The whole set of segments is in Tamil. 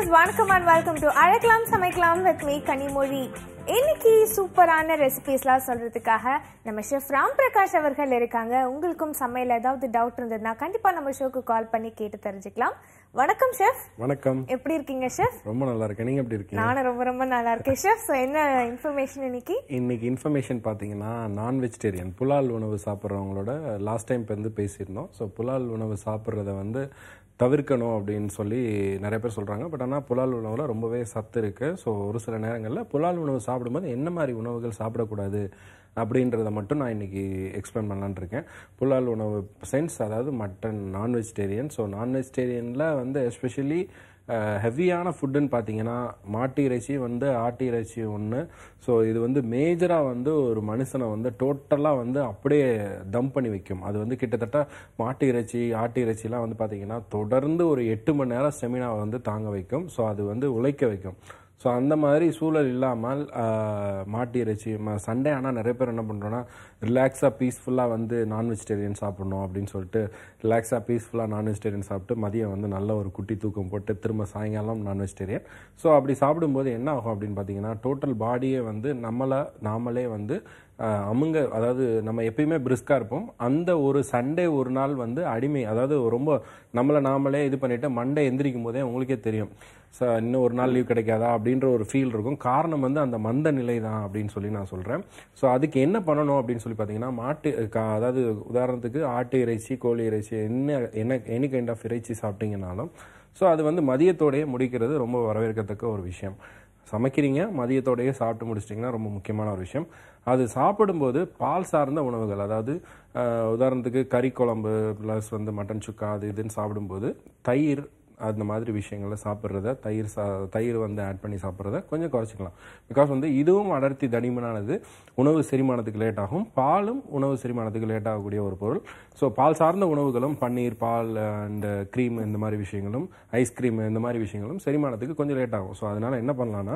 வியூவர்ஸ் வணக்கம் அண்ட் வெல்கம் டு அழைக்கலாம் சமைக்கலாம் வித் மீ கனிமொழி இன்னைக்கு சூப்பரான ரெசிபிஸ்லாம் சொல்றதுக்காக நம்ம ஷெஃப் ராம் பிரகாஷ் அவர்கள் இருக்காங்க உங்களுக்கும் சமையல் ஏதாவது டவுட் இருந்ததுன்னா கண்டிப்பா நம்ம ஷோக்கு கால் பண்ணி கேட்டு தெரிஞ்சுக்கலாம் வணக்கம் ஷெஃப் வணக்கம் எப்படி இருக்கீங்க ஷெஃப் ரொம்ப நல்லா இருக்கேன் நீங்க எப்படி இருக்கீங்க நானும் ரொம்ப ரொம்ப நல்லா இருக்கேன் ஷெஃப் ஸோ என்ன இன்ஃபர்மேஷன் இன்னைக்கு இன்னைக்கு இன்ஃபர்மேஷன் பார்த்தீங்கன்னா நான் வெஜிடேரியன் புலால் உணவு சாப்பிட்றவங்களோட லாஸ்ட் டைம் வந்து பேசியிருந்தோம் ஸோ புலால் உணவு சாப்பிட்றத வந்து தவிர்க்கணும் அப்படின்னு சொல்லி நிறைய பேர் சொல்கிறாங்க பட் ஆனால் புலால் உணவில் ரொம்பவே சத்து இருக்குது ஸோ ஒரு சில நேரங்களில் புலால் உணவு சாப்பிடும்போது என்ன மாதிரி உணவுகள் சாப்பிடக்கூடாது அப்படின்றத மட்டும் நான் இன்னைக்கு எக்ஸ்பிளைன் பண்ணலான்னு இருக்கேன் புலால் உணவு சென்ஸ் அதாவது மட்டன் நான் வெஜிடேரியன் ஸோ நான் வெஜிடேரியனில் வந்து எஸ்பெஷலி ஹெவியான ஃபுட்டுன்னு பார்த்தீங்கன்னா மாட்டு இறைச்சி வந்து ஆட்டு இறைச்சி ஒன்று ஸோ இது வந்து மேஜராக வந்து ஒரு மனுஷனை வந்து டோட்டலாக வந்து அப்படியே தம் பண்ணி வைக்கும் அது வந்து கிட்டத்தட்ட மாட்டு இறைச்சி ஆட்டு இறைச்சிலாம் வந்து பார்த்தீங்கன்னா தொடர்ந்து ஒரு எட்டு மணி நேரம் செமினாவை வந்து தாங்க வைக்கும் ஸோ அது வந்து உழைக்க வைக்கும் ஸோ அந்த மாதிரி சூழல் இல்லாமல் ஆஹ், மாட்டு இறைச்சி சண்டே ஆனால் நிறைய பேர் என்ன பண்ணுறோன்னா ரிலாக்ஸாக பீஸ்ஃபுல்லாக வந்து நான் வெஜிடேரியன் சாப்பிடணும் அப்படின்னு சொல்லிட்டு ரிலாக்ஸாக பீஸ்ஃபுல்லாக நான் வெஜிடேரியன் சாப்பிட்டு மதியம் வந்து நல்ல ஒரு குட்டி தூக்கம் போட்டு திரும்ப சாயங்காலம் நான் வெஜிடேரியன் ஸோ அப்படி சாப்பிடும்போது என்ன ஆகும் அப்படின்னு பார்த்தீங்கன்னா டோட்டல் பாடியே வந்து நம்மளை நாமளே வந்து ஆஹ், அமுங்க அதாவது நம்ம எப்பயுமே பிரிஸ்காக இருப்போம் அந்த ஒரு சண்டே ஒரு நாள் வந்து அடிமை அதாவது ரொம்ப நம்மளை நாமளே இது பண்ணிட்டு மண்டே எந்திரிக்கும் போதே உங்களுக்கே தெரியும் ஸோ இன்னும் ஒரு நாள் லீவ் கிடைக்காதா அப்படின்ற ஒரு ஃபீல் இருக்கும் காரணம் வந்து அந்த மந்த நிலை தான் அப்படின்னு சொல்லி நான் சொல்கிறேன் ஸோ அதுக்கு என்ன பண்ணணும் அப்படின்னு சொல்லி பார்த்தீங்கன்னா மாட்டு கா- அதாவது உதாரணத்துக்கு ஆட்டு இறைச்சி கோழி இறைச்சி என்ன என்ன எனி கைண்ட் ஆஃப் இறைச்சி சாப்பிட்டீங்கனாலும் ஸோ அது வந்து மதியத்தோடயே முடிக்கிறது ரொம்ப வரவேற்கத்தக்க ஒரு விஷயம் சமைக்கிறீங்க மதியத்தோடயே சாப்பிட்டு முடிச்சிட்டிங்கன்னா ரொம்ப முக்கியமான ஒரு விஷயம் அது சாப்பிடும்போது பால் சார்ந்த உணவுகள் அதாவது அஹ், உதாரணத்துக்கு கறி குழம்பு ப்ளஸ் வந்து மட்டன் சுக்கா அது இதுன்னு சாப்பிடும்போது தயிர் அந்த மாதிரி விஷயங்களை சாப்பிட்றத தயிர் சா தயிர் வந்து ஆட் பண்ணி சாப்பிட்றத கொஞ்சம் குறைச்சிக்கலாம் பிகாஸ் வந்து இதுவும் அடர்த்தி தடிமனானது உணவு செரிமானத்துக்கு லேட் ஆகும் பாலும் உணவு செரிமானத்துக்கு லேட் ஆகக்கூடிய ஒரு பொருள் ஸோ பால் சார்ந்த உணவுகளும் பன்னீர் பால் அண்ட் க்ரீம் இந்த மாதிரி விஷயங்களும் ஐஸ்கிரீம் இந்த மாதிரி விஷயங்களும் செரிமானத்துக்கு கொஞ்சம் லேட் ஆகும் ஸோ அதனால என்ன பண்ணலான்னா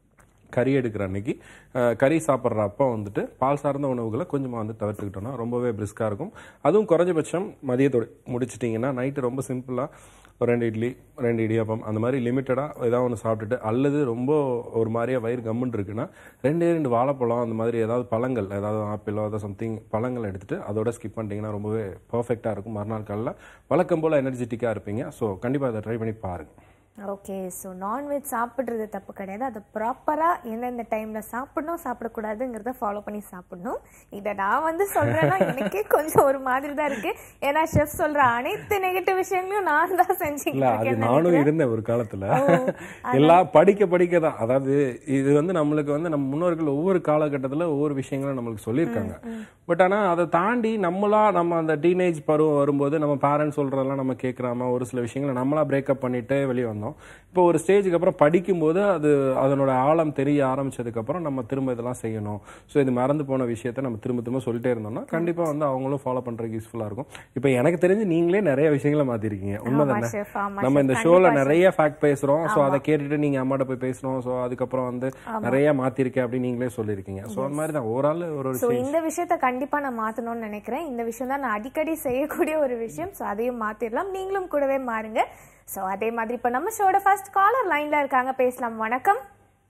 கறி எடுக்கிற அன்னைக்கு அஹ், கறி சாப்பிட்ற அப்போ வந்துட்டு பால் சார்ந்த உணவுகளை கொஞ்சமாக வந்து தவிர்த்துக்கிட்டோம்னா ரொம்பவே பிரிஸ்காக இருக்கும் அதுவும் குறைஞ்சபட்சம் மதியத்தோடு முடிச்சிட்டிங்கன்னா நைட்டு ரொம்ப சிம்பிளாக ஒரு ரெண்டு இட்லி ரெண்டு இடியாப்பம் அந்த மாதிரி லிமிட்டடாக ஏதாவது ஒன்று சாப்பிட்டுட்டு அல்லது ரொம்ப ஒரு மாதிரியா வயிறு கம்முன்னு இருக்குன்னா ரெண்டே ரெண்டு வாழைப்பழம் அந்த மாதிரி ஏதாவது பழங்கள் ஏதாவது ஆப்பிளோ ஏதாவது சம்திங் பழங்கள் எடுத்துட்டு அதோட ஸ்கிப் பண்ணிட்டீங்கன்னா ரொம்பவே பர்ஃபெக்டாக இருக்கும் மறுநாள் காலையில் வழக்கம் போல் எனர்ஜெட்டிக்காக இருப்பீங்க ஸோ கண்டிப்பாக அதை ட்ரை பண்ணி பாருங்கள் ஓகே ஸோ நான்வெஜ் சாப்பிட்றது தப்பு கிடையாது அதை ப்ராப்பராக எந்தெந்த டைமில் சாப்பிடணும் சாப்பிடக்கூடாதுங்கிறத ஃபாலோ பண்ணி சாப்பிடணும் இதை நான் வந்து சொல்கிறேன்னா எனக்கே கொஞ்சம் ஒரு மாதிரி தான் இருக்கு ஏன்னா ஷெஃப் சொல்கிற அனைத்து நெகட்டிவ் விஷயங்களையும் நான் தான் செஞ்சுக்கிட்டு இல்ல அது இருக்கேன்னு நானும் நினைக்கிறேன். இருந்தேன் ஒரு காலத்துல எல்லாம் படிக்க படிக்க தான் அதாவது இது வந்து நம்மளுக்கு வந்து நம்ம முன்னோர்கள் ஒவ்வொரு காலகட்டத்துல ஒவ்வொரு விஷயங்களும் நம்மளுக்கு சொல்லியிருக்காங்க பட் ஆனா அதை தாண்டி நம்மளா நம்ம அந்த டீனேஜ் பருவம் வரும்போது நம்ம பேரண்ட்ஸ் சொல்றதெல்லாம் நம்ம கேட்கறாம ஒரு சில விஷயங்களை நம்மளா பிரேக்கப் பண்ணிட்டு வெளியே வந்தோம் இப்போ ஒரு ஸ்டேஜுக்கு அப்புறம் படிக்கும்போது அது அதனோட ஆழம் தெரிய ஆரம்பிச்சதுக்கு அப்புறம் நம்ம திரும்ப இதெல்லாம் செய்யணும் ஸோ இது மறந்து போன விஷயத்த நம்ம திரும்ப திரும்ப சொல்லிட்டே இருந்தோம்னா கண்டிப்பா வந்து அவங்களும் ஃபாலோ பண்றதுக்கு யூஸ்ஃபுல்லா இருக்கும் இப்போ எனக்கு தெரிஞ்சு நீங்களே நிறைய விஷயங்களை மாத்திருக்கீங்க உண்மை ஆமா chef, ஆமா நம்ம chef. இந்த ஷோல நிறைய ஃபேக்ட் பேசுறோம் சோ அதை கேட்டுட்டு நீங்க அம்மாட்ட போய் பேசணும் சோ அதுக்கப்புறம் வந்து நிறைய மாத்திருக்கேன் அப்படின்னு நீங்களே சொல்லிருக்கீங்க சோ அந்த மாதிரி தான் ஓவரால் ஒரு ஒரு ஸோ இந்த விஷயத்த கண்டிப்பா நான் மாத்தணும்னு நினைக்கிறேன் இந்த விஷயம் தான் நான் அடிக்கடி செய்யக்கூடிய ஒரு விஷயம் ஸோ அதையும் மாத்திரலாம் நீங்களும் கூடவே மாறுங்க ஸோ அதே மாதிரி இப்போ நம்ம ஷோட ஃபர்ஸ்ட் காலர் லைன்ல இருக்காங்க பேசலாம் வணக்கம்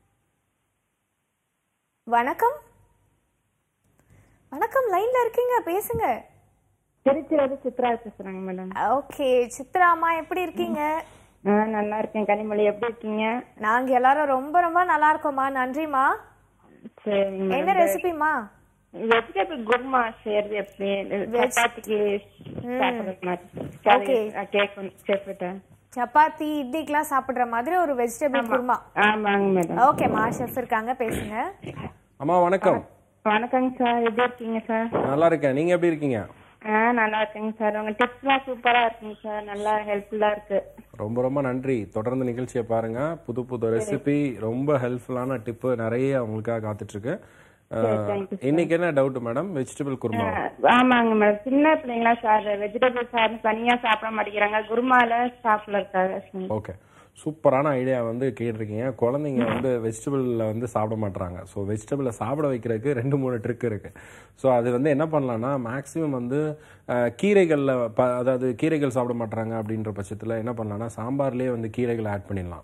வணக்கம் வணக்கம் லைன்ல இருக்கீங்க பேசுங்க திருச்சியில சித்ரா பேசுறாங்க மேடம் ஓகே சித்ராமா எப்படி இருக்கீங்க ஆ நல்லா இருக்கேன் கனிமொழி எப்படி இருக்கீங்க நாங்க எல்லாரும் ரொம்ப ரொம்ப நல்லா இருக்கோம்மா நன்றிமா சரிங்க என்ன ரெசிபிமா வெஜிடபிள் குருமா செய்யறது எப்படி சப்பாத்திக்கு சாப்பிடுற Okay. மாதிரி கேட்கணும் சேர்த்துட்டேன் சப்பாத்தி இட்லிக்கெல்லாம் சாப்பிடுற மாதிரி ஒரு வெஜிடபிள் குருமா ஆமாங்க மேடம் ஓகேம்மா ஷெஃப் இருக்காங்க பேசுங்க அம்மா வணக்கம் வணக்கங்க சார் எப்படி இருக்கீங்க சார் நல்லா இருக்கேன் நீங்க எப்படி இருக்கீங்க ஆ நல்லா இருக்கேங்க சார் உங்க டிப்ஸ்லாம் சூப்பரா இருக்குங்க சார் நல்லா ஹெல்ப்ஃபுல்லா இருக்கு ரொம்ப ரொம்ப நன்றி தொடர்ந்து நிகழ்ச்சியை பாருங்க புது புது ரெசிபி ரொம்ப ஹெல்ப்ஃபுல்லான டிப்பு நிறைய உங்களுக்காக காத்துட்டு இருக்கு அஹ், இன்னைக்கு என்ன டவுட் மேடம் வெஜிடபிள் குருமா ஆ, ஆமாங்க மேடம் சின்ன பிள்ளைங்களா சார் வெஜிடபிள் சார் தனியா சாப்பிட மாட்டேங்கிறாங்க குருமால சாப்பிடல இருக்காங்க ஓகே சூப்பரான ஐடியா வந்து கேட்டிருக்கீங்க குழந்தைங்க வந்து வெஜிடபிளில் வந்து சாப்பிட மாட்றாங்க ஸோ வெஜிடபிளை சாப்பிட வைக்கிறதுக்கு ரெண்டு மூணு ட்ரிக் இருக்கு ஸோ அது வந்து என்ன பண்ணலாம்னா மேக்ஸிமம் வந்து அஹ், கீரைகள்ல ப அதாவது கீரைகள் சாப்பிட மாட்றாங்க அப்படின்ற பட்சத்தில் என்ன பண்ணலாம்னா சாம்பார்லேயே வந்து கீரைகளை ஆட் பண்ணிடலாம்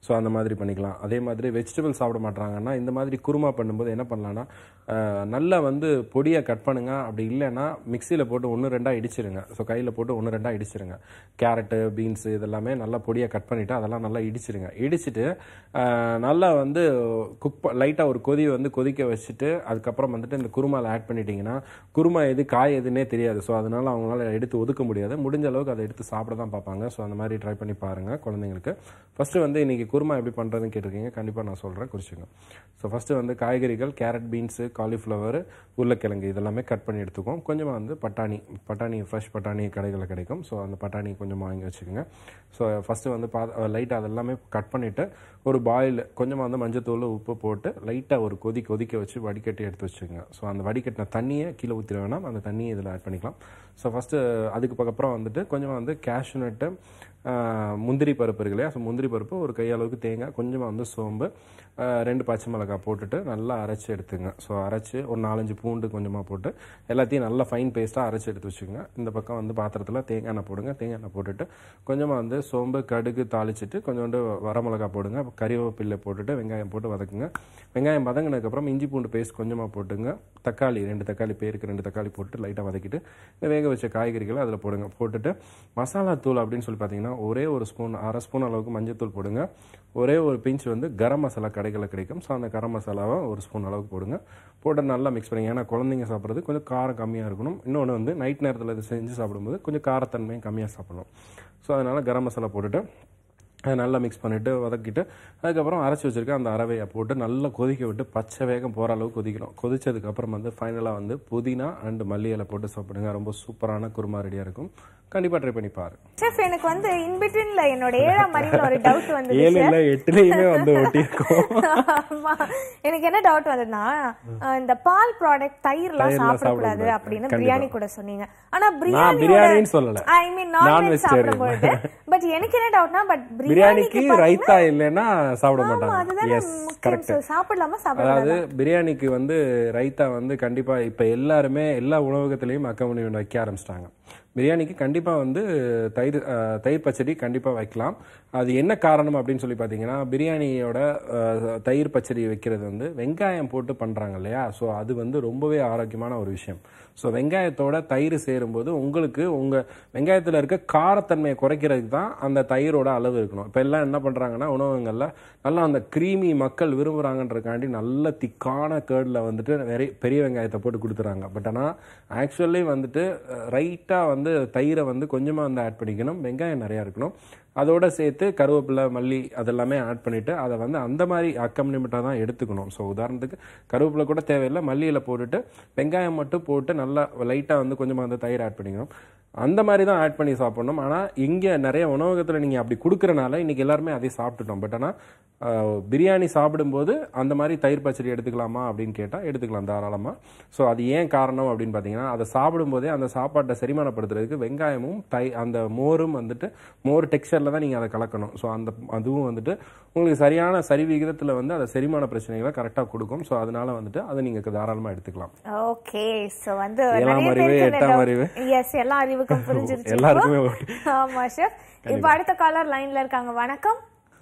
ஸோ அந்த மாதிரி பண்ணிக்கலாம் அதே மாதிரி வெஜிடபிள் சாப்பிட மாட்டாங்கன்னா இந்த மாதிரி குருமா பண்ணும்போது என்ன பண்ணலாம்னா அஹ், நல்லா வந்து பொடியை கட் பண்ணுங்க அப்படி இல்லைன்னா மிக்சியில் போட்டு ஒன்று ரெண்டாக இடிச்சிருங்க ஸோ கையில் போட்டு ஒன்று ரெண்டாக இடிச்சிருங்க கேரட்டு பீன்ஸு இதெல்லாமே நல்லா பொடியாக கட் பண்ணிவிட்டு அதெல்லாம் நல்லா இடிச்சிருங்க இடிச்சிட்டு அஹ், நல்லா வந்து குக் லைட்டாக ஒரு கொதி வந்து கொதிக்க வச்சுட்டு அதுக்கப்புறம் வந்துட்டு இந்த குருமாவில் ஆட் பண்ணிட்டீங்கன்னா குருமா எது காய் எதுன்னே தெரியாது ஸோ அதனால அவங்களால எடுத்து ஒதுக்க முடியாது முடிஞ்ச அளவுக்கு அதை எடுத்து சாப்பிட தான் பார்ப்பாங்க ஸோ அந்த மாதிரி ட்ரை பண்ணி பாருங்கள் குழந்தைங்களுக்கு ஃபஸ்ட்டு வந்து இன்னைக்கு குருமா எப்படி பண்ணுறதுன்னு கேட்டிருக்கீங்க கண்டிப்பாக நான் சொல்கிறேன் குறிச்சிங்க ஸோ ஃபஸ்ட்டு வந்து காய்கறிகள் கேரட் பீன்ஸு காலிஃப்ளவர் உருளைக்கிழங்கு இதெல்லாமே கட் பண்ணி எடுத்துக்குவோம் கொஞ்சமாக வந்து பட்டாணி பட்டாணி ஃப்ரெஷ் பட்டாணி கடைகளில் கிடைக்கும் ஸோ அந்த பட்டாணி கொஞ்சமாக வாங்கி வச்சுக்கோங்க ஸோ ஃபஸ்ட்டு வந்து பா லைட்டாக அதெல்லாமே கட் பண்ணிவிட்டு ஒரு பாயில் கொஞ்சமாக வந்து மஞ்சத்தூள் உப்பு போட்டு லைட்டாக ஒரு கொதி கொதிக்க வச்சு வடிகட்டி எடுத்து வச்சுக்கோங்க ஸோ அந்த வடிகட்டின தண்ணியை கீழே ஊற்றிட வேணாம் அந்த தண்ணியை இதில் ஆட் பண்ணிக்கலாம் ஸோ ஃபஸ்ட்டு அதுக்கு அப்புறம் வந்துட்டு கொஞ்சமாக வந்து கேஷ்யூ நட்டு முந்திரி பருப்பு இருக்கு இல்லையா ஸோ முந்திரி பருப்பு ஒரு கையளவுக்கு தேங்காய் கொஞ்சமாக வந்து சோம்பு ஆஹ் ரெண்டு பச்சை மிளகாய் போட்டுட்டு நல்லா அரைச்சி எடுத்துங்க ஸோ அரைச்சி ஒரு நாலஞ்சு பூண்டு கொஞ்சமாக போட்டு எல்லாத்தையும் நல்லா ஃபைன் பேஸ்ட்டாக அரைச்சி எடுத்து வச்சுக்கோங்க இந்த பக்கம் வந்து பாத்திரத்தில் தேங்காய் எண்ணெய் போடுங்க தேங்காய் எண்ணெய் போட்டுட்டு கொஞ்சமாக வந்து சோம்பு கடுகு தாளிச்சிட்டு கொஞ்சோண்டு வரமிளகாய் போடுங்க கறிவேப்பில்லை போட்டுட்டு வெங்காயம் போட்டு வதக்குங்க வெங்காயம் வதங்கினதுக்கப்புறம் இஞ்சி பூண்டு பேஸ்ட் கொஞ்சமாக போட்டுங்க தக்காளி ரெண்டு தக்காளி பேருக்கு ரெண்டு தக்காளி போட்டு லைட்டாக வதக்கிட்டு இந்த வேக வச்ச காய்கறிகளை அதில் போடுங்க போட்டுட்டு மசாலா தூள் அப்படின்னு சொல்லி பார்த்தீங்கன்னா ஒரே ஒரு ஸ்பூன் அரை ஸ்பூன் அளவுக்கு மஞ்சத்தூள் போடுங்க ஒரே ஒரு பிஞ்ச் வந்து கரம் மசாலா கடைகளில் கிடைக்கும் ஸோ அந்த கரம் மசாலாவை ஒரு ஸ்பூன் அளவுக்கு போடுங்க போட்டு நல்லா மிக்ஸ் பண்ணுங்க ஏன்னா குழந்தைங்க சாப்பிட்றது கொஞ்சம் காரம் கம்மியாக இருக்கணும் இன்னொன்று வந்து நைட் நேரத்தில் இது செஞ்சு சாப்பிடும்போது கொஞ்சம் காரத்தன்மையும் கம்மியாக சாப்பிடணும் ஸோ அதனால் கரம் மசாலா போட்டுட்டு அதை நல்லா மிக்ஸ் பண்ணிவிட்டு வதக்கிட்டு அதுக்கப்புறம் அரைச்சி வச்சிருக்க அந்த அரவையை போட்டு நல்லா கொதிக்க விட்டு பச்சை வேகம் போகிற அளவுக்கு கொதிக்கணும் கொதிச்சதுக்கப்புறம் வந்து ஃபைனலாக வந்து புதினா அண்ட் மல்லி இலை போட்டு சாப்பிடுங்க ரொம்ப சூப்பரான குருமா ரெடியாக இருக்கும் கண்டிப்பாக ட்ரை பண்ணி பாரு செஃப் எனக்கு வந்து இன்பிட்வீன்ல என்னோட ஏழாம் அறிவுல ஒரு டவுட் வந்து ஏழு இல்லை எட்டுலேயுமே வந்து ஒட்டியிருக்கோம் ஆமா. எனக்கு என்ன டவுட் வந்ததுன்னா அஹ், இந்த பால் ப்ராடக்ட் தயிர்லாம் தயிர்லாம் சாப்பிடக்கூடாது சாப்பிடக்கூடாது. அப்படின்னு கண்டிப்பா. பிரியாணி கூட சொன்னீங்க ஆனா நான் பிரியாணின்னு சொல்லல. I mean nonveg Non-vegetarian. சாப்பிடும்போது பட் எனக்கு என்ன டவுட்னா பட் பிரியாணிக்கு ரைத்தா இல்லைன்னா சாப்பிட ஆமா மாட்டாங்க அதுதானே எஸ் முக்கியம் கரெக்ட் So, சாப்பிடலாமா அதாவது சாப்பிடலாமா பிரியாணிக்கு வந்து ரைத்தா வந்து கண்டிப்பா இப்ப எல்லாருமே எல்லா உணவகத்திலையும் அக்கம்பனிமெண்ட் வைக்க ஆரம்பிச்சிட்டாங்க பிரியாணிக்கு கண்டிப்பா வந்து தயிர் அஹ், தயிர் பச்சடி கண்டிப்பா வைக்கலாம் அது என்ன காரணம் அப்படின்னு சொல்லி பார்த்தீங்கன்னா பிரியாணியோட அஹ், தயிர் பச்சடி வைக்கிறது வந்து வெங்காயம் போட்டு பண்றாங்க இல்லையா ஸோ அது வந்து ரொம்பவே ஆரோக்கியமான ஒரு விஷயம் ஸோ வெங்காயத்தோட தயிர் சேரும்போது உங்களுக்கு உங்க வெங்காயத்தில் இருக்க காரத்தன்மையை குறைக்கிறதுக்கு தான் அந்த தயிரோட அளவு இருக்கணும் இப்போ எல்லாம் என்ன பண்றாங்கன்னா உணவகங்கள்ல நல்லா அந்த க்ரீமி மக்கள் விரும்புறாங்கன்றக்காண்டி நல்ல திக்கான கேர்டில் வந்துட்டு நிறைய பெரிய வெங்காயத்தை போட்டு கொடுத்துறாங்க பட் ஆனால் ஆக்சுவலி வந்துட்டு ரைட்டாக வந்து தயிரை வந்து கொஞ்சமாக வந்து ஆட் பண்ணிக்கணும் வெங்காயம் நிறையா இருக்கணும் அதோட சேர்த்து கருவேப்பிலை மல்லி அதெல்லாமே ஆட் பண்ணிட்டு அதை வந்து அந்த மாதிரி அக்கம்பனிமெண்ட்டாக தான் எடுத்துக்கணும் ஸோ உதாரணத்துக்கு கருவேப்பிலை கூட தேவையில்லை மல்லியில் போட்டுட்டு வெங்காயம் மட்டும் போட்டு நல்லா லைட்டாக வந்து கொஞ்சமாக வந்து தயிர் ஆட் பண்ணிக்கணும் அந்த மாதிரி தான் ஆட் பண்ணி சாப்பிடணும் ஆனால் இங்கே நிறைய உணவகத்தில் நீங்கள் அப்படி கொடுக்குறனால இன்னைக்கு எல்லாருமே அதை சாப்பிட்டுட்டோம் பட் ஆனால் பிரியாணி சாப்பிடும்போது அந்த மாதிரி தயிர் பச்சடி எடுத்துக்கலாமா அப்படின்னு கேட்டால் எடுத்துக்கலாம் தாராளமாக ஸோ அது ஏன் காரணம் அப்படின்னு பார்த்தீங்கன்னா அதை சாப்பிடும்போதே அந்த சாப்பாட்டை செரிமானப்படுத்துறதுக்கு வெங்காயமும் தை அந்த மோரும் வந்துட்டு மோர் டெக்ஸ்சரில் தான் நீங்கள் அதை கலக்கணும் ஸோ அந்த அதுவும் வந்துட்டு உங்களுக்கு சரியான சரி விகிதத்தில் வந்து அதை செரிமான பிரச்சனைகளை கரெக்டாக கொடுக்கும் ஸோ அதனால வந்துட்டு அதை நீங்கள் தாராளமாக எடுத்துக்கலாம் ஓகே சோ வந்து ஏழாம் அறிவு, எட்டாம் அறிவு. எஸ் எல்லா அறிவுக்கும் புரிஞ்சிருச்சு எல்லாருக்குமே இப்போ. ஓகே. ஆமா ஷெஃப் இப்போ அடுத்த காலர் லைன்ல இருக்காங்க வணக்கம்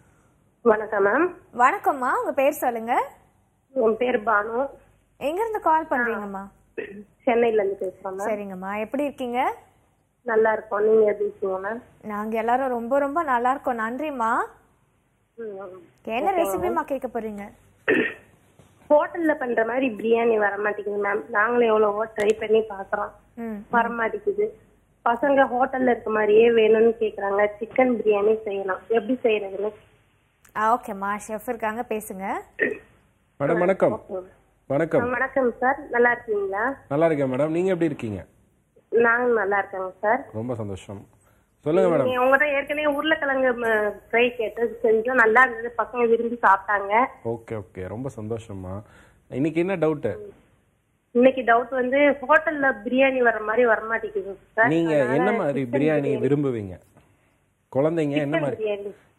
வணக்கம் மேம் வணக்கம்மா உங்க பேர் சொல்லுங்க என் பேர் பானு எங்க இருந்து கால் பண்றீங்கம்மா சென்னையில இருந்து பேசுறோம் மேம் சரிங்கம்மா எப்படி இருக்கீங்க நல்லா இருக்கோம் நீங்க எப்படி இருக்கீங்க மேம் நாங்க எல்லாரும் ரொம்ப ரொம்ப நல்லா இருக்கோம் நன்றிம்மா என்ன ரெசிபிமா கேட்க போறீங்க ஹோட்டல்ல பண்ற மாதிரி பிரியாணி வர மாட்டேங்குது மேம் நாங்களும் எவ்வளவோ ட்ரை பண்ணி பாக்குறோம் ம் வர மாட்டேங்குது பசங்க ஹோட்டல்ல இருக்க மாதிரியே வேணும்னு கேக்குறாங்க சிக்கன் பிரியாணி செய்யலாம் எப்படி செய்யறதுன்னு ஓகேம்மா ஷெஃப் இருக்காங்க பேசுங்க மேடம் வணக்கம் வணக்கம் வணக்கம் சார் நல்லா இருக்கீங்களா நல்லா இருக்கேன் மேடம் நீங்கள் எப்படி இருக்கீங்க நாங்க நல்லா இருக்கேங்க சார் ரொம்ப சந்தோஷம் சொல்லுங்க மேடம் நீங்க உங்ககிட்ட ஏற்கனவே உருளைக்கிழங்கு ஃப்ரை கேட்டு செஞ்சோம் நல்லா இருந்தது பசங்க விரும்பி சாப்பிட்டாங்க ஓகே ஓகே ரொம்ப சந்தோஷம்மா இன்னைக்கு என்ன டவுட்டு இன்னைக்கு டவுட் வந்து ஹோட்டல்ல பிரியாணி வர மாதிரி வர மாட்டேங்குது சார் நீங்க என்ன மாதிரி பிரியாணி விரும்புவீங்க குழந்தைங்க என்ன மாதிரி பிரியாணி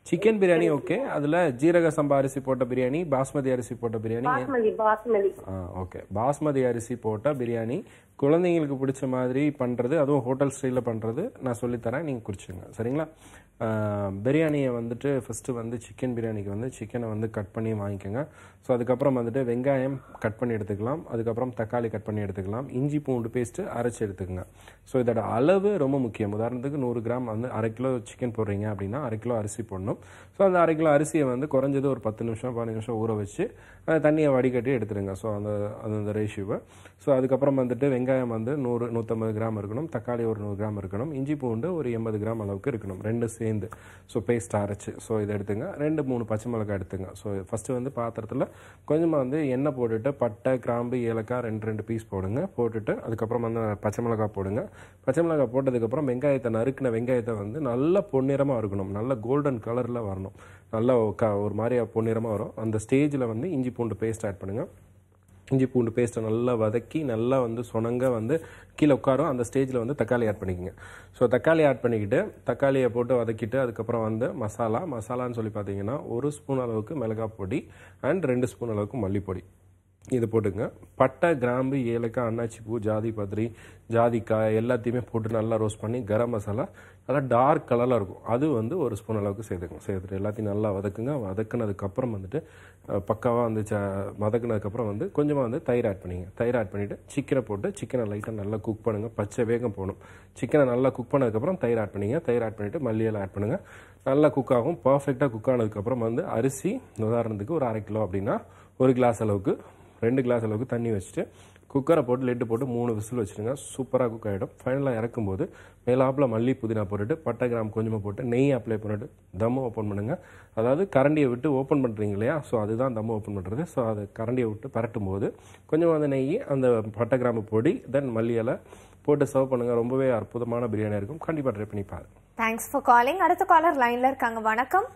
சிக்கன் பிரியாணி ஓகே அதில் ஜீரக சம்பா அரிசி போட்ட பிரியாணி பாஸ்மதி அரிசி போட்ட பிரியாணி பாஸ்மதி பாஸ்மதி ஆ ஓகே பாஸ்மதி அரிசி போட்ட பிரியாணி குழந்தைங்களுக்கு பிடிச்ச மாதிரி பண்ணுறது அதுவும் ஹோட்டல் ஸ்டைலில் பண்ணுறது நான் சொல்லித்தரேன் நீங்கள் குறிச்சுங்க சரிங்களா ஆ, பிரியாணியை வந்துட்டு ஃபஸ்ட்டு வந்து சிக்கன் பிரியாணிக்கு வந்து சிக்கனை வந்து கட் பண்ணி வாங்கிக்கோங்க ஸோ அதுக்கப்புறம் வந்துட்டு வெங்காயம் கட் பண்ணி எடுத்துக்கலாம் அதுக்கப்புறம் தக்காளி கட் பண்ணி எடுத்துக்கலாம் இஞ்சி பூண்டு பேஸ்ட்டு அரைச்சி எடுத்துக்கோங்க ஸோ இதோட அளவு ரொம்ப முக்கியம் உதாரணத்துக்கு நூறு கிராம் வந்து அரை கிலோ சிக்கன் போடுறீங்க அப்படின்னா அரை கிலோ அரிசி போடணும் ஸோ அந்த அரை கிலோ அரிசியை வந்து குறைஞ்சது ஒரு பத்து நிமிஷம் பதினஞ்சு நிமிஷம் ஊற வச்சு அந்த தண்ணியை வடிகட்டி எடுத்துருங்க ஸோ அந்த அது அந்த ரேஷியோவை ஸோ அதுக்கப்புறம் வந்துட்டு வெங்காயம் வந்து நூறு நூற்றம்பது கிராம் இருக்கணும் தக்காளி ஒரு நூறு கிராம் இருக்கணும் இஞ்சி பூண்டு ஒரு எண்பது கிராம் அளவுக்கு இருக்கணும் ரெண்டு சேர்ந்து ஸோ பேஸ்ட் அரைச்சு ஸோ இதை எடுத்துங்க ரெண்டு மூணு பச்சை மிளகாய் எடுத்துங்க ஸோ ஃபஸ்ட்டு வந்து பாத்திரத்தில் கொஞ்சமாக வந்து எண்ணெய் போட்டுட்டு பட்டை கிராம்பு ஏலக்காய் ரெண்டு ரெண்டு பீஸ் போடுங்க போட்டுட்டு அதுக்கப்புறம் வந்து பச்சை மிளகாய் போடுங்க பச்சை மிளகாய் போட்டதுக்கப்புறம் வெங்காயத்தை நறுக்கின வெங்காயத்தை வந்து நல்ல பொன்னிறமாக இருக்கணும் நல்ல கோல்டன் கலரில் வரணும் நல்லா க ஒரு மாதிரி பொன்னிறமாக வரும் அந்த ஸ்டேஜில் வந்து இஞ்சி பூண்டு பேஸ்ட் ஆட் பண்ணுங்கள் இஞ்சி பூண்டு பேஸ்ட்டை நல்லா வதக்கி நல்லா வந்து சொனங்க வந்து கீழே உட்காரும் அந்த ஸ்டேஜில் வந்து தக்காளி ஆட் பண்ணிக்கோங்க ஸோ தக்காளி ஆட் பண்ணிக்கிட்டு தக்காளியை போட்டு வதக்கிட்டு அதுக்கப்புறம் வந்து மசாலா மசாலான்னு சொல்லி பார்த்தீங்கன்னா ஒரு ஸ்பூன் அளவுக்கு மிளகாய் பொடி அண்ட் ரெண்டு ஸ்பூன் அளவுக்கு மல்லிப்பொடி இது போட்டுங்க பட்டை கிராம்பு ஏலக்காய் அன்னாச்சி பூ ஜாதி பத்திரி ஜாதிக்காய் எல்லாத்தையுமே போட்டு நல்லா ரோஸ்ட் பண்ணி கரம் மசாலா நல்லா டார்க் கலரில் இருக்கும் அது வந்து ஒரு ஸ்பூன் அளவுக்கு சேர்த்துக்கணும் சேர்த்துட்டு எல்லாத்தையும் நல்லா வதக்குங்க வதக்குனதுக்கப்புறம் வந்துட்டு அஹ், பக்காவா வந்து ச வதக்குனதுக்கப்புறம் வந்து கொஞ்சமாக வந்து தயிர் ஆட் பண்ணிங்க தயிர் ஆட் பண்ணிவிட்டு சிக்கனை போட்டு சிக்கனை லைட்டாக நல்லா குக் பண்ணுங்கள் பச்சை வேகம் போகணும் சிக்கனை நல்லா குக் பண்ணதுக்கப்புறம் தயிர் ஆட் பண்ணிங்க தயிர் ஆட் பண்ணிவிட்டு மல்லியெல்லாம் ஆட் பண்ணுங்கள் நல்லா குக் ஆகும் பர்ஃபெக்டாக குக் ஆனதுக்கப்புறம் வந்து அரிசி உதாரணத்துக்கு ஒரு அரை கிலோ அப்படின்னா ஒரு கிளாஸ் அளவுக்கு ரெண்டு கிளாஸ் அளவுக்கு தண்ணி வச்சுட்டு குக்கரை போட்டு லெட்டு போட்டு மூணு விசில் வச்சுருங்க சூப்பராக குக் ஆகிடும் ஃபைனலாக இறக்கும்போது மேலாப்பில் மல்லி புதினா போட்டுட்டு பட்டை கிராம் கொஞ்சமாக போட்டு நெய் அப்ளை பண்ணிட்டு தம்மு ஓப்பன் பண்ணுங்கள் அதாவது கரண்டியை விட்டு ஓப்பன் பண்ணுறீங்க இல்லையா ஸோ அதுதான் தம்மு ஓப்பன் பண்ணுறது ஸோ அது கரண்டியை விட்டு பரட்டும் போது கொஞ்சமாக வந்து நெய் அந்த பட்டை கிராம்பு பொடி தென் மல்லி இலை போட்டு சர்வ் பண்ணுங்கள் ரொம்பவே அற்புதமான பிரியாணி இருக்கும் கண்டிப்பாக ட்ரை பண்ணி பாருங்க தேங்க்ஸ் ஃபார் காலிங் அடுத்த காலர் லைன்ல இருக்காங்க வணக்கம்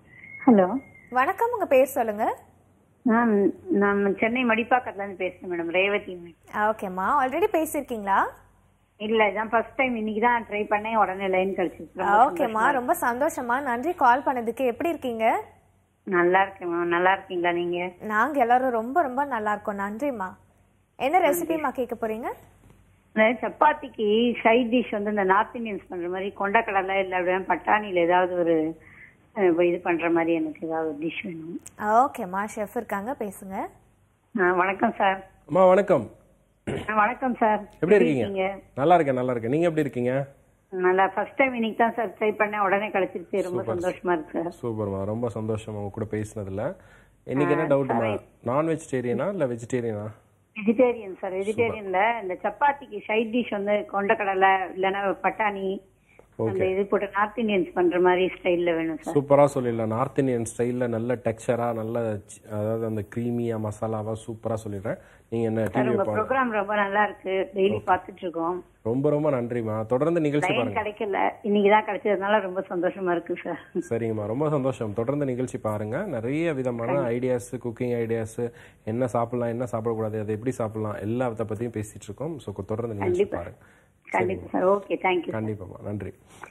ஹலோ வணக்கம் உங்க பேர் சொல்லுங்க மேம் நான் சென்னை மடிப்பாக்கத்துல இருந்து பேசுறேன் மேடம் ரேவதி ஓகேம்மா ஆல்ரெடி பேசியிருக்கீங்களா இல்ல இதான் ஃபர்ஸ்ட் டைம் இன்னைக்கு தான் ட்ரை பண்ணேன் உடனே லைன் கிடைச்சிச்சு ஓகேம்மா ரொம்ப சந்தோஷமா நன்றி கால் பண்ணதுக்கு எப்படி இருக்கீங்க நல்லா இருக்கேன் மேம் நல்லா இருக்கீங்களா நீங்க நாங்க எல்லாரும் ரொம்ப ரொம்ப நல்லா இருக்கோம் நன்றிம்மா என்ன ரெசிபிமா கேட்க போறீங்க இந்த சப்பாத்திக்கு சைட் டிஷ் வந்து இந்த நார்த் இந்தியன்ஸ் பண்ற மாதிரி கொண்டக்கடலை இல்ல அப்படியே பட்டாணியில ஏதாவது ஒரு அஹ், இது பண்ற மாதிரி எனக்கு ஏதாவது ஒரு டிஷ் வேணும் ஓகேம்மா ஷெஃப் இருக்காங்க பேசுங்க ஆ, வணக்கம் சார் அம்மா வணக்கம் ஆ, வணக்கம் சார் எப்படி இருக்கீங்க நல்லா இருக்கேன் நல்லா இருக்கேன் நீங்கள் எப்படி இருக்கீங்க நல்லா ஃபர்ஸ்ட் டைம் இன்னைக்கு தான் சார் ட்ரை பண்ணேன் உடனே கிடைச்சிருச்சு ரொம்ப சந்தோஷமா இருக்கு சார் சூப்பர்மா ரொம்ப சந்தோஷம் உங்க கூட பேசினதுல இன்னைக்கு என்ன டவுட்மா நான் வெஜிடேரியனா இல்ல வெஜிடேரியனா வெஜிடேரியன் சார் வெஜிடேரியன்ல இந்த சப்பாத்திக்கு சைட் டிஷ் வந்து கொண்டக்கடலை இல்லைன்னா பட்டாணி அந்த இது போட்டு நார்த் இந்தியன்ஸ் பண்ற மாதிரி ஸ்டைல்ல வேணும் சார் சூப்பரா சொல்லிடலாம் நார்த் இந்தியன் ஸ்டைல்ல நல்ல டெக்ஸ்சரா நல்ல சி- அதாவது அந்த க்ரீமியா மசாலாவா சூப்பரா சொல்லிடுறேன் நீங்க என்ன சார் டிவி உங்க ப்ரோக்ராம் ரொம்ப நல்லா இருக்கு டெய்லி பாத்துட்டு இருக்கோம் ரொம்ப ரொம்ப நன்றிம்மா தொடர்ந்து நிகழ்ச்சி லைன் பாருங்க கிடைக்கல இன்னைக்கு தான் கிடைச்சதுனால ரொம்ப சந்தோஷமா இருக்கு சார் சரிங்கம்மா ரொம்ப சந்தோஷம் தொடர்ந்து நிகழ்ச்சி பாருங்க நிறைய விதமான ஐடியாஸ் குக்கிங் ஐடியாஸ் என்ன சாப்பிடலாம் என்ன சாப்பிடக்கூடாது அதை எப்படி சாப்பிடலாம் எல்லாத்த பத்தியும் பேசிட்டு இருக்கோம் ஸோ தொடர்ந்து நிகழ்ச்சி பாருங்க கண்டிப்பா சார் ஓகே தேங்க்யூ கண்டிப்பாம்மா நன்றி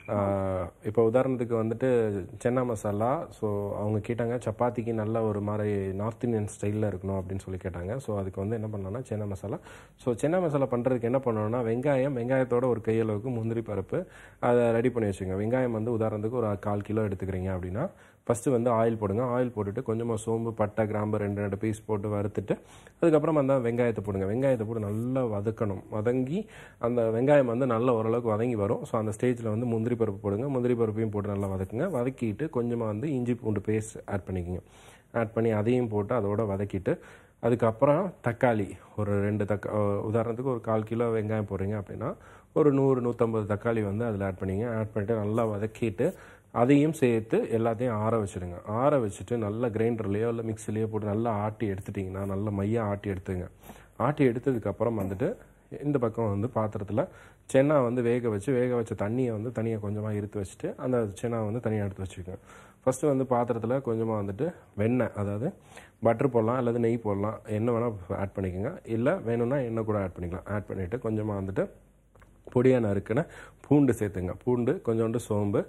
ஆஹ் இப்போ உதாரணத்துக்கு வந்துட்டு சென்னா மசாலா ஸோ அவங்க கேட்டாங்க சப்பாத்திக்கு நல்ல ஒரு மாதிரி நார்த் இந்தியன் ஸ்டைலில் இருக்கணும் அப்படின்னு சொல்லி கேட்டாங்க ஸோ அதுக்கு வந்து என்ன பண்ணலாம்னா சென்னா மசாலா ஸோ சென்னா மசாலா பண்ணுறதுக்கு என்ன பண்ணணும்னா வெங்காயம் வெங்காயத்தோட ஒரு கையளவுக்கு முந்திரி பருப்பு அதை ரெடி பண்ணி வச்சுங்க வெங்காயம் வந்து உதாரணத்துக்கு ஒரு கால் கிலோ எடுத்துக்கிறீங்க அப்படின்னா ஃபஸ்ட்டு வந்து ஆயில் போடுங்க ஆயில் போட்டுட்டு கொஞ்சமாக சோம்பு பட்டை கிராம்பு ரெண்டு ரெண்டு பீஸ் போட்டு வறுத்துட்டு அதுக்கப்புறம் அந்த வெங்காயத்தை போடுங்க வெங்காயத்தை போட்டு நல்லா வதக்கணும் வதங்கி அந்த வெங்காயம் வந்து நல்லா ஓரளவுக்கு வதங்கி வரும் ஸோ அந்த ஸ்டேஜில் வந்து முந்திரி பருப்பு போடுங்க முந்திரி பருப்பையும் போட்டு நல்லா வதக்குங்க வதக்கிட்டு கொஞ்சமாக வந்து இஞ்சி பூண்டு பேஸ்ட் ஆட் பண்ணிக்கோங்க ஆட் பண்ணி அதையும் போட்டு அதோட வதக்கிட்டு அதுக்கப்புறம் தக்காளி ஒரு ரெண்டு தக்கா உதாரணத்துக்கு ஒரு கால் கிலோ வெங்காயம் போடுறீங்க அப்படின்னா ஒரு நூறு நூற்றம்பது தக்காளி வந்து அதில் ஆட் பண்ணிங்க ஆட் பண்ணிட்டு நல்லா வதக்கிட்டு அதையும் சேர்த்து எல்லாத்தையும் ஆற வச்சிடுங்க ஆற வச்சுட்டு நல்லா கிரைண்டர்லேயோ இல்லை மிக்சிலேயோ போட்டு நல்லா ஆட்டி எடுத்துட்டிங்கன்னா நல்லா மையாக ஆட்டி எடுத்துங்க ஆட்டி எடுத்ததுக்கப்புறம் வந்துட்டு இந்த பக்கம் வந்து பாத்திரத்தில் சென்னா வந்து வேக வச்சு வேக வச்ச தண்ணியை வந்து தனியாக கொஞ்சமாக இருத்து வச்சுட்டு அந்த சென்னா வந்து தனியாக எடுத்து வச்சுக்கோங்க ஃபஸ்ட்டு வந்து பாத்திரத்தில் கொஞ்சமாக வந்துட்டு வெண்ணெய் அதாவது பட்டர் போடலாம் அல்லது நெய் போடலாம் எண்ணெய் வேணால் ஆட் பண்ணிக்கோங்க இல்லை வேணும்னா எண்ணெய் கூட ஆட் பண்ணிக்கலாம் ஆட் பண்ணிவிட்டு கொஞ்சமாக வந்துட்டு பொடியாக நறுக்கின பூண்டு சேர்த்துங்க பூண்டு கொஞ்சோண்டு சோம்பு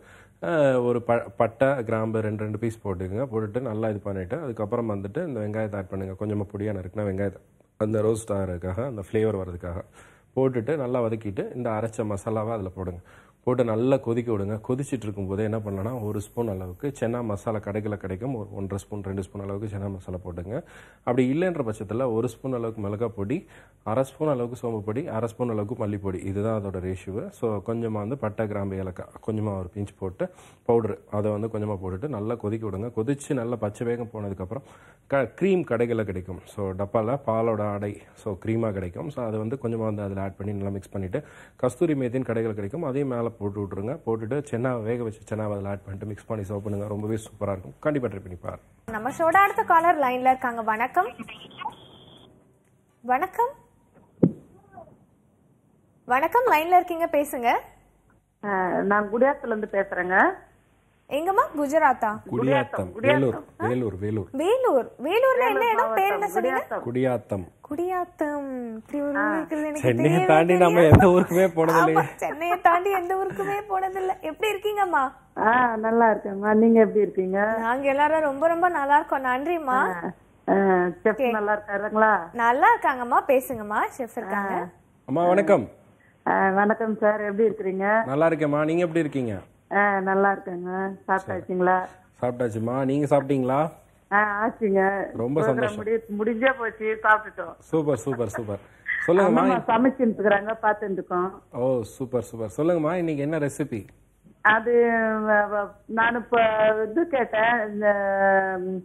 அஹ், ஒரு ப பட்டை கிராம்பு ரெண்டு ரெண்டு பீஸ் போட்டுக்கோங்க போட்டுட்டு நல்லா இது பண்ணிவிட்டு அதுக்கப்புறம் வந்துட்டு இந்த வெங்காயத்தை ஆட் பண்ணுங்கள் கொஞ்சமாக பொடியாக நறுக்குனா வெங்காயத்தை அந்த ரோஸ்ட் ஆகிறதுக்காக அந்த ஃப்ளேவர் வர்றதுக்காக போட்டுட்டு நல்லா வதக்கிட்டு இந்த அரைச்ச மசாலாவை அதில் போடுங்க போட்டு நல்லா கொதிக்க விடுங்க கொதிச்சிட்டு இருக்கும்போது என்ன பண்ணலாம்னா ஒரு ஸ்பூன் அளவுக்கு சென்னா மசாலா கடைகளில் கிடைக்கும் ஒரு ஒன்றரை ஸ்பூன் ரெண்டு ஸ்பூன் அளவுக்கு சென்னா மசாலா போட்டுங்க அப்படி இல்லைன்ற பட்சத்தில் ஒரு ஸ்பூன் அளவுக்கு மிளகாய் பொடி அரை ஸ்பூன் அளவுக்கு சோம்பு பொடி அரை ஸ்பூன் அளவுக்கு மல்லிப்பொடி இதுதான் அதோட ரேஷியோ ஸோ கொஞ்சமாக வந்து பட்டை கிராம்பு ஏலக்காய் கொஞ்சமாக ஒரு பிஞ்ச் போட்டு பவுட்ரு அதை வந்து கொஞ்சமாக போட்டுட்டு நல்லா கொதிக்க விடுங்க கொதிச்சு நல்லா பச்சை வேகம் போனதுக்கப்புறம் க க்ரீம் கடைகளில் கிடைக்கும் ஸோ டப்பாவில் பாலோட அடை ஸோ க்ரீமாக கிடைக்கும் ஸோ அதை வந்து கொஞ்சமாக வந்து அதில் ஆட் பண்ணி நல்லா மிக்ஸ் பண்ணிவிட்டு கஸ்தூரி மேத்தின் கடைகள் கிடைக்கும் அதையும் மேலே போட்டு விட்ருங்க போட்டுட்டு சென்னா வேக வச்சு சென்னாவை அதில் ஆட் பண்ணிட்டு மிக்ஸ் பண்ணி சர்வ் பண்ணுங்க ரொம்பவே சூப்பராக இருக்கும் கண்டிப்பாக ட்ரை பண்ணி பாருங்க நம்ம ஷோட அடுத்த காலர் லைன்ல இருக்காங்க வணக்கம் வணக்கம் வணக்கம் லைன்ல இருக்கீங்க பேசுங்க ஆஹ் நான் குடியாத்துல இருந்து பேசுறேங்க எங்கம்மா குஜராத்தா குடியாத்தம் வேலூர் வேலூர் வேலூர் வேலூர் வேலூர்ல என்ன இடம் பேர் என்ன சொன்னீங்க குடியாத்தம் குடியாத்தம் இப்படி ஒரு ஊர் இருக்குது எனக்கு சென்னையை தெரியவே தாண்டி நம்ம தெரியாது. எந்த ஊருக்குமே போனது ஆமா, சென்னையை தாண்டி எந்த ஊருக்குமே போனதில்ல எப்படி இருக்கீங்கம்மா ஆஹ் நல்லா இருக்கேம்மா நீங்க எப்படி இருக்கீங்க நாங்க எல்லாரும் ரொம்ப ரொம்ப நல்லா இருக்கோம் நன்றிம்மா செஃப் நல்லா இருக்காருங்களா நல்லா இருக்காங்கம்மா பேசுங்கம்மா ஷெஃப் இருக்காங்க அம்மா வணக்கம் ஆஹ் வணக்கம் சார் எப்படி இருக்கிறீங்க நல்லா இருக்கேம்மா நீங்கள் எப்படி இருக்கீங்க ஆஹ் நல்லா இருக்கேங்க சாப்பிட்டாச்சுங்களா சாப்பிட்டாச்சுமா நீங்கள் சாப்பிட்டீங்களா ஆஹ் ஆச்சுங்க ரொம்ப program சந்தோஷம். முடி- முடிஞ்சே போச்சு சாப்பிட்டுட்டோம் சூப்பர் சூப்பர் சூப்பர் சொல்லுங்கம்மா அம்மா சமைச்சுட்டு இருக்கிறாங்க பாத்துட்டு இருக்கோம் ஓ சூப்பர் சூப்பர் சொல்லுங்கம்மா இன்னைக்கு என்ன ரெசிபி அது வ- வ- நான் இப்ப இது கேட்டேன் இந்த ம்,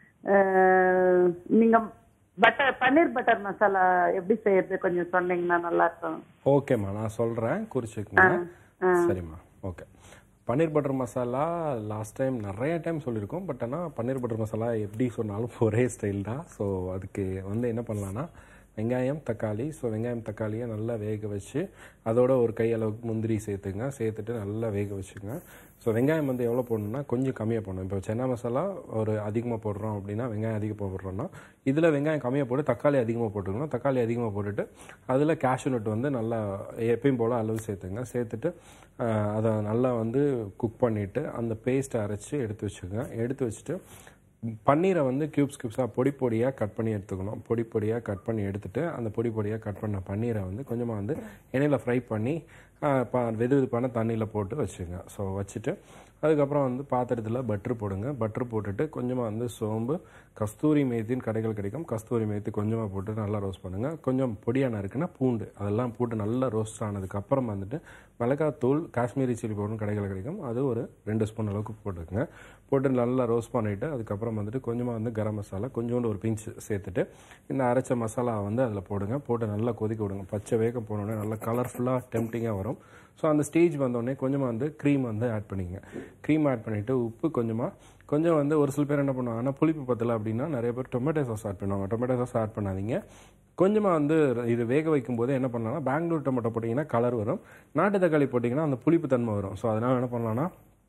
ஆஹ், நீங்க பட்டர் பன்னீர் பட்டர் மசாலா எப்படி செய்யறது கொஞ்சம் சொன்னீங்கன்னா நல்லா இருக்கும் ஓகேம்மா நான் சொல்கிறேன் குறிச்சுக்கங்க சரிம்மா okay paneer butter masala last time நிறைய டைம் சொல்லியிருக்கோம் பட் ஆனால் பன்னீர் பட்டர் மசாலா எப்படி சொன்னாலும் ஒரே ஸ்டைல் தான் ஸோ அதுக்கு வந்து என்ன பண்ணலான்னா வெங்காயம் தக்காளி ஸோ வெங்காயம் தக்காளியை நல்லா வேக வச்சு அதோட ஒரு கை அளவுக்கு முந்திரி சேர்த்துங்க சேர்த்துட்டு நல்லா வேக வச்சுங்க ஸோ வெங்காயம் வந்து எவ்வளோ போடணும்னா கொஞ்சம் கம்மியாக போடணும் இப்போ சென்னா மசாலா ஒரு அதிகமாக போடுறோம் அப்படின்னா வெங்காயம் அதிகம் போடுறோம்னா இதில் வெங்காயம் கம்மியாக போட்டு தக்காளி அதிகமாக போட்டுக்கணும் தக்காளி அதிகமாக போட்டுட்டு அதில் கேஷ்யூ நட் வந்து நல்லா எப்பயும் போல் அளவு சேர்த்துங்க சேர்த்துட்டு ஆஹ், அதை நல்லா வந்து குக் பண்ணிவிட்டு அந்த பேஸ்ட்டை அரைச்சி எடுத்து வச்சுக்கோங்க எடுத்து வச்சுட்டு பன்னீரை வந்து கியூப்ஸ் கியூப்ஸாக பொடி பொடியாக கட் பண்ணி எடுத்துக்கணும் பொடி பொடியாக கட் பண்ணி எடுத்துட்டு அந்த பொடி பொடியாக கட் பண்ண பன்னீரை வந்து கொஞ்சமாக வந்து எண்ணெயில் ஃப்ரை பண்ணி ஆஹ், ப வெது வெதுப்பான தண்ணியில் போட்டு வச்சுங்க ஸோ வச்சுட்டு அதுக்கப்புறம் வந்து பாத்திரத்தில் பட்ரு போடுங்க பட்ரு போட்டுட்டு கொஞ்சமாக வந்து சோம்பு கஸ்தூரி மேத்தின்னு கடைகள் கிடைக்கும் கஸ்தூரி மேத்தி கொஞ்சமாக போட்டு நல்லா ரோஸ்ட் பண்ணுங்கள் கொஞ்சம் பொடியான இருக்குன்னா பூண்டு அதெல்லாம் போட்டு நல்லா ரோஸ்ட் ஆனதுக்கப்புறம் வந்துட்டு மிளகாத்தூள் காஷ்மீரி சில்லி பவுடர்னு கடைகள் கிடைக்கும் அது ஒரு ரெண்டு ஸ்பூன் அளவுக்கு போட்டுக்கோங்க போட்டு நல்லா ரோஸ்ட் பண்ணிவிட்டு அதுக்கப்புறம் வந்துட்டு கொஞ்சமாக வந்து கரம் மசாலா கொஞ்சோண்டு ஒரு பிஞ்ச் சேர்த்துட்டு இந்த அரைச்ச மசாலா வந்து அதில் போடுங்க போட்டு நல்லா கொதிக்க விடுங்க பச்சை வேகம் போனோடனே நல்லா கலர்ஃபுல்லாக டெம்டிங்காக வரும் ஸோ அந்த ஸ்டேஜ் வந்தோடனே கொஞ்சமாக வந்து க்ரீம் வந்து ஆட் பண்ணிங்க க்ரீம் ஆட் பண்ணிவிட்டு உப்பு கொஞ்சமாக கொஞ்சம் வந்து ஒரு சில பேர் என்ன பண்ணுவாங்கன்னா புளிப்பு பத்தலை அப்படின்னா நிறைய பேர் டொமேட்டோ சாஸ் ஆட் பண்ணுவாங்க டொமேட்டோ சாஸ் ஆட் பண்ணாதீங்க கொஞ்சமாக வந்து இது வேக வைக்கும் போது என்ன பண்ணலாம்னா பெங்களூர் டொமேட்டோ போட்டிங்கன்னா கலர் வரும் நாட்டு தக்காளி போட்டிங்கன்னா அந்த புளிப்பு தன்மை வரும் ஸோ அதனால் என்ன பண்ணலாம்னா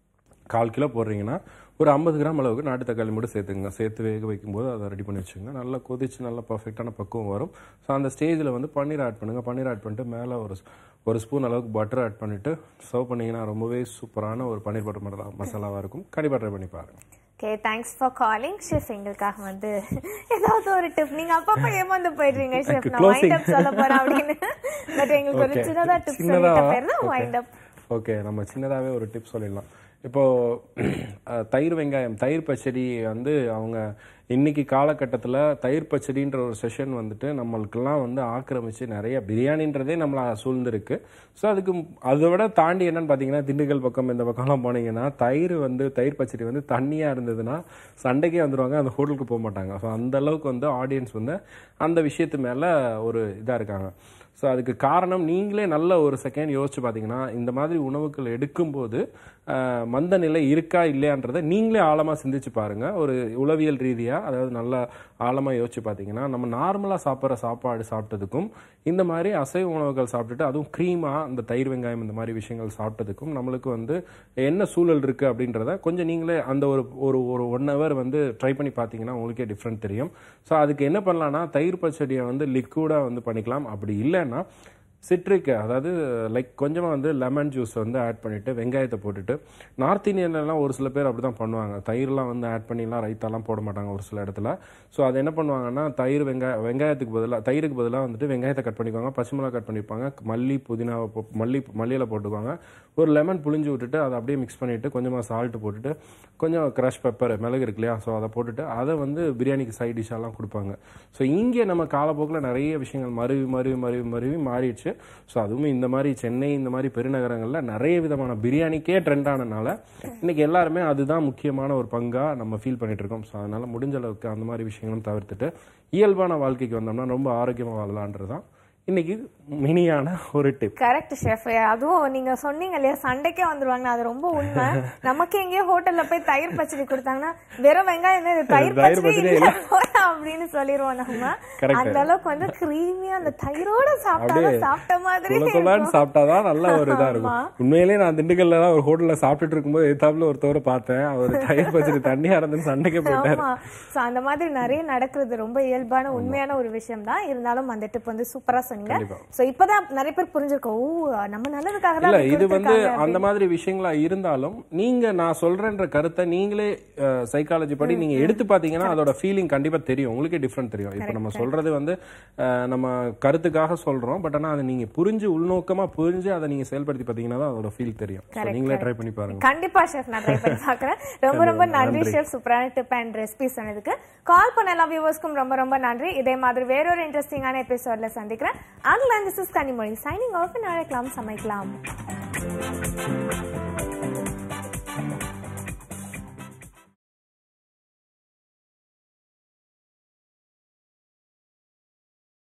கால் கிலோ போடுறீங்கன்னா ஒரு ஐம்பது கிராம் அளவுக்கு நாட்டு தக்காளி மட்டும் சேர்த்துங்க சேர்த்து வேக வைக்கும்போது அதை ரெடி பண்ணி வச்சுங்க நல்லா கொதிச்சு நல்லா பர்ஃபெக்டான பக்குவம் வரும் ஸோ அந்த ஸ்டேஜில் வந்து பன்னீர் ஆட் பண்ணுங்கள் பன்னீர் ஆட் பண்ணிட்டு மேலே ஒரு ஒரு ஸ்பூன் அளவுக்கு பட்டர் ஆட் பண்ணிவிட்டு சர்வ் பண்ணிங்கன்னா ரொம்பவே சூப்பரான ஒரு பன்னீர் பட்டர் மசாலா மசாலாவாக இருக்கும் கண்டிப்பாக ட்ரை பண்ணி பாருங்கள் okay thanks for calling chef எங்களுக்காக வந்து ஏதாவது ஒரு டிப் நீங்க அப்பப்ப ஏமாந்து போயிடுறீங்க ஷெஃப் நான் Closing. வைண்ட் அப் சொல்ல போறேன் அப்படின்னு பட் எங்களுக்கு ஒரு Okay. சின்னதா டிப் சின்னதா? சொல்லிட்ட பேர் தான் Okay. வைண்ட் அப் ஓகே நம்ம சின்னதாகவே ஒரு டிப் சொல்லிடலாம் இப்போ அஹ், தயிர் வெங்காயம் தயிர் பச்சடி வந்து அவங்க இன்னைக்கு காலகட்டத்தில் தயிர் பச்சடின்ற ஒரு செஷன் வந்துட்டு நம்மளுக்கெல்லாம் வந்து ஆக்கிரமிச்சு நிறைய பிரியாணின்றதே நம்மளை சூழ்ந்திருக்கு ஸோ அதுக்கு அதை விட தாண்டி என்னன்னு பார்த்தீங்கன்னா திண்டுக்கல் பக்கம் இந்த பக்கம்லாம் போனீங்கன்னா தயிர் வந்து தயிர் பச்சடி வந்து தண்ணியாக இருந்ததுன்னா சண்டைக்கே வந்துடுவாங்க அந்த ஹோட்டலுக்கு போக மாட்டாங்க ஸோ அந்த அளவுக்கு வந்து ஆடியன்ஸ் வந்து அந்த விஷயத்து மேலே ஒரு இதாக இருக்காங்க ஸோ அதுக்கு காரணம் நீங்களே நல்ல ஒரு செகண்ட் யோசிச்சு பார்த்தீங்கன்னா இந்த மாதிரி உணவுகள் எடுக்கும்போது ஆஹ், மந்த நிலை இருக்கா இல்லையான்றதை நீங்களே ஆழமாக சிந்திச்சு பாருங்க ஒரு உளவியல் ரீதியாக அதாவது நல்லா ஆழமாக யோசிச்சு பார்த்தீங்கன்னா நம்ம நார்மலாக சாப்பிட்ற சாப்பாடு சாப்பிட்டதுக்கும் இந்த மாதிரி அசைவ உணவுகள் சாப்பிட்டுட்டு அதுவும் க்ரீமாக இந்த தயிர் வெங்காயம் இந்த மாதிரி விஷயங்கள் சாப்பிட்டதுக்கும் நம்மளுக்கு வந்து என்ன சூழல் இருக்குது அப்படின்றத கொஞ்சம் நீங்களே அந்த ஒரு ஒரு ஒரு ஒன் ஹவர் வந்து ட்ரை பண்ணி பார்த்தீங்கன்னா உங்களுக்கே டிஃப்ரெண்ட் தெரியும் ஸோ அதுக்கு என்ன பண்ணலாம்னா தயிர் பச்சடியை வந்து லிக்விடாக வந்து பண்ணிக்கலாம் அப்படி இல்லைன்னா சிட்ரிக் அதாவது லைக் கொஞ்சமாக வந்து லெமன் ஜூஸ் வந்து ஆட் பண்ணிட்டு வெங்காயத்தை போட்டுட்டு நார்த் இந்தியன்லாம் ஒரு சில பேர் அப்படி தான் பண்ணுவாங்க தயிர்லாம் வந்து ஆட் பண்ணிலாம் ரைத்தாலாம் போட மாட்டாங்க ஒரு சில இடத்துல ஸோ அது என்ன பண்ணுவாங்கன்னா தயிர் வெங்காய வெங்காயத்துக்கு பதிலாக தயிருக்கு பதிலாக வந்துட்டு வெங்காயத்தை கட் பண்ணிக்குவாங்க பச்சை மிளகா கட் பண்ணிப்பாங்க மல்லி புதினாவை போ மல்லி மல்லியில போட்டுக்குவாங்க ஒரு லெமன் புளிஞ்சு விட்டுட்டு அதை அப்படியே மிக்ஸ் பண்ணிட்டு கொஞ்சமாக சால்ட் போட்டுட்டு கொஞ்சம் க்ரஷ் பெப்பர் மிளகு இருக்கு இல்லையா ஸோ அதை போட்டுட்டு அதை வந்து பிரியாணிக்கு சைட் டிஷ்ஷாலாம் கொடுப்பாங்க ஸோ இங்கே நம்ம காலப்போக்கில் நிறைய விஷயங்கள் மருவி மருவி மருவி மருவி மாறிடுச்சு ஸோ அதுவும் இந்த மாதிரி சென்னை இந்த மாதிரி பெருநகரங்களில் நிறைய விதமான பிரியாணிக்கே ட்ரெண்ட் ஆனதுனால இன்னைக்கு எல்லாருமே அதுதான் முக்கியமான ஒரு பங்காக நம்ம ஃபீல் பண்ணிட்டு இருக்கோம் ஸோ அதனால முடிஞ்ச அளவுக்கு அந்த மாதிரி விஷயங்களும் தவிர்த்துட்டு இயல்பான வாழ்க்கைக்கு வந்தோம்னா ரொம்ப ஆரோக்கியமாக வாழலான்றது தான் இன்னைக்கு மினியான ஒரு டிப் கரெக்ட் ஷெஃப் அதுவும் நீங்க சொன்னீங்க இல்லையா சண்டைக்கே வந்துருவாங்க அது ரொம்ப உண்மை நமக்கு எங்கேயோ ஹோட்டல்ல போய் தயிர் பச்சடி கொடுத்தாங்கன்னா வெறும் வெங்காயம் தான் இது தயிர் தயிர் பச்சடி பச்சடியே இல்ல போடா அப்படின்னு சொல்லிடுவோம் நம்ம Correct. அந்த அளவுக்கு வந்து கிரீமியா அந்த தயிரோட சாப்பிட்டாலும் சாப்பிட்ட மாதிரி துள துளான்னு சாப்பிட்டாதான் நல்ல ஒரு இதா இருக்கும் ஆமா. உண்மையிலேயே நான் திண்டுக்கல்ல தான் ஒரு ஹோட்டல்ல சாப்பிட்டுட்டு இருக்கும்போது எத்தாப்புல ஒருத்தவரை பார்த்தேன் அவர் தயிர் பச்சடி தண்ணியா இருந்துன்னு சண்டைக்கு போயிட்டாரு ஆமா சோ அந்த மாதிரி நிறைய நடக்கிறது ரொம்ப இயல்பான உண்மையான ஒரு விஷயம் தான் இருந்தாலும் அந்த டிப் வந்து சூப்பரா சொன்னீங்க கண்டிப்பா. சோ இப்பதான் நிறைய பேர் புரிஞ்சிருக்கோம் ஓ நம்ம நல்லதுக்காக தான் இல்ல அப்படி இது வந்து கொடுத்திருக்காங்க அந்த மாதிரி விஷயங்களா இருந்தாலும் நீங்க நான் சொல்றேன்ற கருத்தை நீங்களே சைக்காலஜி படி நீங்க எடுத்து பாத்தீங்கன்னா அதோட ஃபீலிங் கண்டிப்பா தெரியும் உங்களுக்கே டிஃப்ரெண்ட் தெரியும் இப்போ நம்ம சொல்றது வந்து அஹ், நம்ம கருத்துக்காக சொல்றோம் பட் ஆனா அதை நீங்க புரிஞ்சு உள்நோக்கமா புரிஞ்சு அதை நீங்க செயல்படுத்தி பாத்தீங்கன்னா தான் அதோட ஃபீல் தெரியும் So, நீங்களே ட்ரை பண்ணி பாருங்க கண்டிப்பா ஷெஃப் நான் ட்ரை பண்ணி பார்க்கறேன் ரொம்ப ரொம்ப நன்றி ஷெஃப் சூப்பரான டிப் அண்ட் ரெசிபி சொன்னதுக்கு கால் பண்ண எல்லா வியூவர்ஸ்க்கும் ரொம்ப ரொம்ப நன்றி இதே மாதிரி வேறொரு இன்ட்ரெஸ்டிங்கான எபிசோட்ல சந்திக்கிறேன் அங்கலாந்து this is Kanimozhi signing off நாளைக்கலாம் சமைக்கலாம்